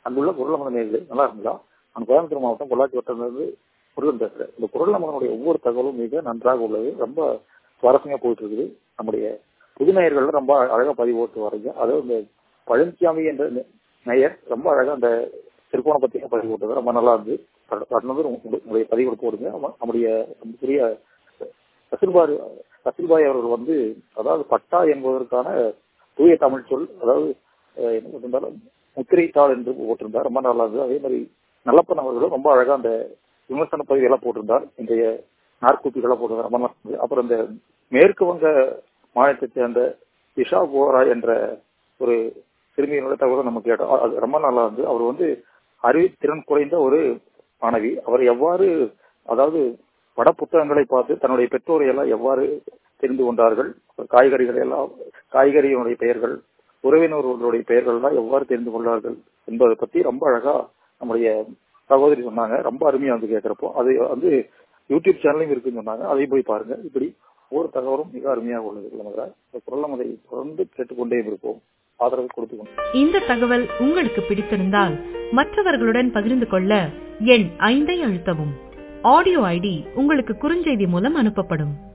அங்குள்ள குரலமத நேர்கள் நல்லா இருந்தா நான் கோயம்புத்தூர் மாவட்டம் பொள்ளாச்சி வட்டத்திலிருந்து முருகன் பேசுறேன் இந்த குரலமகனுடைய ஒவ்வொரு தகவலும் மிக நன்றாக உள்ளது ரொம்ப சுவாரஸ்யமா போயிட்டு இருக்குது நம்முடைய புது நேயர்கள் ரொம்ப அழகா பதிவு போட்டு வரீங்க அதாவது இந்த பழனிசாமி என்ற நெ- நேயர் ரொம்ப அழகா அந்த திருக்கோணம் பத்தி பதிவு போட்டது ரொம்ப நல்லா இருந்து தொடர்ந்து உங்க- உங்களுடைய பதிவு போடுங்க நம்ம- நம்முடைய பெரிய ரசில்பாய் ரசில்பாய் அவர்கள் வந்து அதாவது பட்டா என்பதற்கான தூய தமிழ் சொல் அதாவது அஹ், என்ன போட்டிருந்தாலும் முத்திரை தாள் என்று போட்டிருந்தார் ரொம்ப நல்லா இருந்தது அதே மாதிரி நல்லப்பன் அவர்களும் ரொம்ப அழகா அந்த விமர்சன பதிவு எல்லாம் போட்டிருந்தார் இன்றைய நாற்கூப்பிகளை போட்டிருந்தார் ரொம்ப நல்லா இருந்தது. அப்புறம் இந்த மேற்கு வங்க மாநிலத்தைச் சேர்ந்த இஷா போரா என்ற ஒரு சிறுமியினுடைய தகவலை நம்ம கேட்டோம் அது ரொம்ப நல்லா இருந்தது அவர் வந்து அறிவுத்திறன் குறைந்த ஒரு மாணவி அவர் எவ்வாறு அதாவது பட புத்தகங்களை பார்த்து தன்னுடைய பெற்றோரை எல்லாம் எவ்வாறு தெரிந்து கொண்டார்கள் காய்கறிகளை எல்லாம் காய்கறியினுடைய பெயர்கள் உறவினர்களுடைய பெயர்கள் எல்லாம் எவ்வாறு தெரிந்து கொண்டார்கள் என்பதை பத்தி ரொம்ப அழகா நம்முடைய சகோதரி சொன்னாங்க ரொம்ப அருமையா வந்து கேட்கிறப்போ அது வந்து யூடியூப் சேனலையும் இருக்குன்னு சொன்னாங்க அதையும் போய் பாருங்க இப்படி ஒவ்வொரு தகவலும் மிக அருமையாக உள்ளது இல்லைங்களா இந்த குரலம் அதை தொடர்ந்து கேட்டுக்கொண்டே இருப்போம் ஆதரவு கொடுத்துக்கொண்டு இந்த தகவல் உங்களுக்கு பிடித்திருந்தால் மற்றவர்களுடன் பகிர்ந்து கொள்ள எண் ஐந்தை அழுத்தவும் ஆடியோ ஐடி உங்களுக்கு குறுஞ்செய்தி மூலம் அனுப்பப்படும்